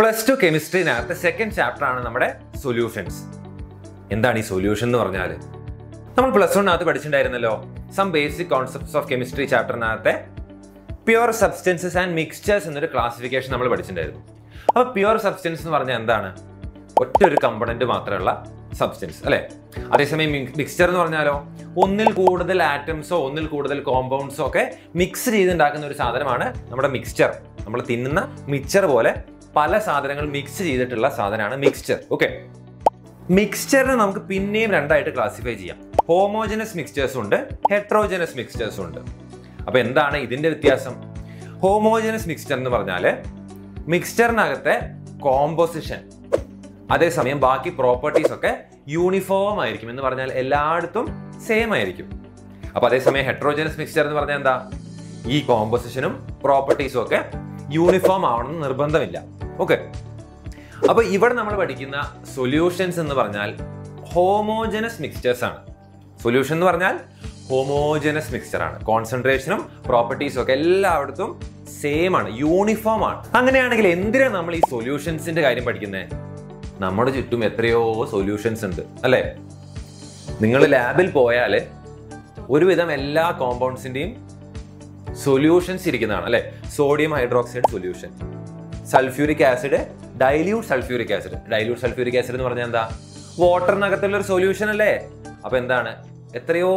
Plus two കെമിസ്ട്രിനകത്ത് second chapter ആണ് നമ്മുടെ സൊല്യൂഷൻസ് എന്താണ് ഈ സൊല്യൂഷൻ എന്ന് പറഞ്ഞാൽ നമ്മൾ പ്ലസ് വണ്ണകത്ത് പഠിച്ചിട്ടുണ്ടായിരുന്നല്ലോ some basic concepts of chemistry ചാപ്റ്ററിനകത്തെ പ്യുവർ സബ്സ്റ്റൻസസ് ആൻഡ് മിക്സ്ചേഴ്സ് എന്നൊരു ക്ലാസിഫിക്കേഷൻ നമ്മൾ പഠിച്ചിട്ടുണ്ടായിരുന്നു അപ്പോൾ പ്യുവർ സബ്സ്റ്റൻസ് എന്ന് പറഞ്ഞാൽ എന്താണ് ഒറ്റ ഒരു കമ്പണന്റ് മാത്രമുള്ള സബ്സ്റ്റൻസ് അല്ലേ അതേസമയം മിക്സ്ചർ എന്ന് പറഞ്ഞാലോ ഒന്നിൽ കൂടുതൽ ആറ്റംസോ ഒന്നിൽ കൂടുതൽ കോമ്പൗണ്ട്സോ ഒക്കെ മിക്സ് ചെയ്തുണ്ടാക്കുന്ന ഒരു സാധനമാണ് നമ്മുടെ മിക്സ്ചർ നമ്മൾ തിന്നുന്ന മിക്സ്ചർ പോലെ പല സാധനങ്ങൾ മിക്സ് ചെയ്തിട്ടുള്ള സാധനമാണ് മിക്സ്ചർ ഓക്കെ മിക്സ്ചറിനെ നമുക്ക് പിന്നെയും രണ്ടായിട്ട് ക്ലാസിഫൈ ചെയ്യാം ഹോമോജനസ് മിക്സ്ചേഴ്സ് ഉണ്ട് ഹെട്രോജനസ് മിക്സ്ചേഴ്സ് ഉണ്ട് അപ്പൊ എന്താണ് ഇതിന്റെ വ്യത്യാസം ഹോമോജനസ് മിക്സ്ചർ എന്ന് പറഞ്ഞാൽ മിക്സ്ചറിനകത്തെ കോമ്പോസിഷൻ അതേസമയം ബാക്കി പ്രോപ്പർട്ടീസ് ഒക്കെ യൂണിഫോം ആയിരിക്കും എന്ന് പറഞ്ഞാൽ എല്ലായിടത്തും സെയിം ആയിരിക്കും അപ്പൊ അതേസമയം ഹെട്രോജനസ് മിക്സ്ചർ എന്ന് പറഞ്ഞാൽ എന്താ ഈ കോമ്പോസിഷനും പ്രോപ്പർട്ടീസും ഒക്കെ യൂണിഫോം ആവണമെന്ന് നിർബന്ധമില്ല ഓക്കെ അപ്പൊ ഇവിടെ നമ്മൾ പഠിക്കുന്ന സൊല്യൂഷൻസ് എന്ന് പറഞ്ഞാൽ ഹോമോജനസ് മിക്സ്ചേഴ്സ് ആണ് സൊല്യൂഷൻ എന്ന് പറഞ്ഞാൽ ഹോമോജനസ് മിക്സ്ചർ ആണ് കോൺസെൻട്രേഷനും പ്രോപ്പർട്ടീസും ഒക്കെ എല്ലായിടത്തും സെയിം ആണ് യൂണിഫോം ആണ് അങ്ങനെയാണെങ്കിൽ എന്തിനാണ് നമ്മൾ ഈ സൊല്യൂഷൻസിന്റെ കാര്യം പഠിക്കുന്നത് നമ്മുടെ ചുറ്റും എത്രയോ സൊല്യൂഷൻസ് ഉണ്ട് അല്ലേ നിങ്ങൾ ലാബിൽ പോയാൽ ഒരുവിധം എല്ലാ കോമ്പൗണ്ട്സിന്റെയും സൊല്യൂഷൻസ് ഇരിക്കുന്നതാണ് അല്ലെ sodium hydroxide solution sulphuric acid dilute sulphuric acid dilute sulphuric acid എന്ന് പറഞ്ഞാൽ എന്താ വാട്ടറിനകത്തുള്ള ഒരു സൊല്യൂഷൻ അല്ലേ അപ്പൊ എന്താണ് എത്രയോ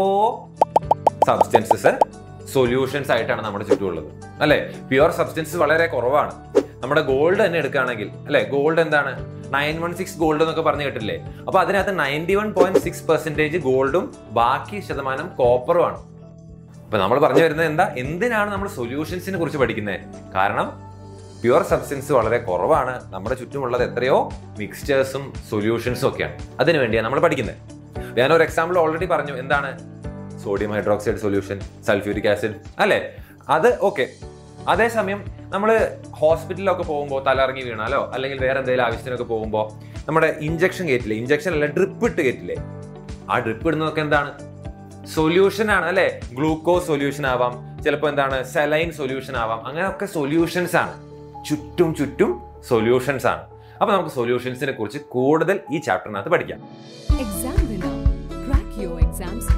സബ്സ്റ്റൻസസ് സൊല്യൂഷൻസ് ആയിട്ടാണ് നമ്മുടെ ചുറ്റുമുള്ളത് അല്ലെ പ്യുവർ സബ്സ്റ്റൻസസ് വളരെ കുറവാണ് നമ്മുടെ ഗോൾഡ് തന്നെ എടുക്കുകയാണെങ്കിൽ അല്ലെ ഗോൾഡ് എന്താണ് നയൻ വൺ സിക്സ് ഗോൾഡ് എന്നൊക്കെ പറഞ്ഞു കേട്ടില്ലേ അപ്പൊ അതിനകത്ത് ninety one point six percentage ഗോൾഡും ബാക്കി ശതമാനം കോപ്പറും ആണ് അപ്പൊ നമ്മൾ പറഞ്ഞു വരുന്നത് എന്താ എന്തിനാണ് നമ്മൾ സൊല്യൂഷൻസിനെ കുറിച്ച് പഠിക്കുന്നത് കാരണം പ്യുവർ സബ്സ്റ്റൻസ് വളരെ കുറവാണ് നമ്മുടെ ചുറ്റുമുള്ളത് എത്രയോ മിക്സ്ചേഴ്സും സൊല്യൂഷൻസും ഒക്കെയാണ് അതിനു വേണ്ടിയാണ് നമ്മൾ പഠിക്കുന്നത് ഞാൻ ഒരു എക്സാമ്പിൾ ഓൾറെഡി പറഞ്ഞു എന്താണ് sodium hydroxide solution sulphuric acid അല്ലേ അത് ഓക്കെ അതേസമയം നമ്മൾ ഹോസ്പിറ്റലിലൊക്കെ പോകുമ്പോൾ തലറങ്ങി വീണാലോ അല്ലെങ്കിൽ വേറെ എന്തെങ്കിലും ആവശ്യത്തിനൊക്കെ പോകുമ്പോൾ നമ്മുടെ ഇഞ്ചക്ഷൻ കയറ്റില്ലേ ഇഞ്ചക്ഷൻ അല്ല ഡ്രിപ്പ് ഇട്ട് കയറ്റില്ലേ ആ ഡ്രിപ്പ് ഇടുന്നതൊക്കെ എന്താണ് സൊല്യൂഷൻ ആണ് അല്ലെ ഗ്ലൂക്കോസ് സൊല്യൂഷൻ ആവാം ചിലപ്പോൾ എന്താണ് സെലൈൻ സൊല്യൂഷൻ ആവാം അങ്ങനെയൊക്കെ സൊല്യൂഷൻസ് ആണ് ചുറ്റും ചുറ്റും സൊല്യൂഷൻസ് ആണ് അപ്പൊ നമുക്ക് സൊല്യൂഷൻസിനെ കുറിച്ച് കൂടുതൽ ഈ ചാപ്റ്ററിനകത്ത് പഠിക്കാം Exam Winner. Crack your exams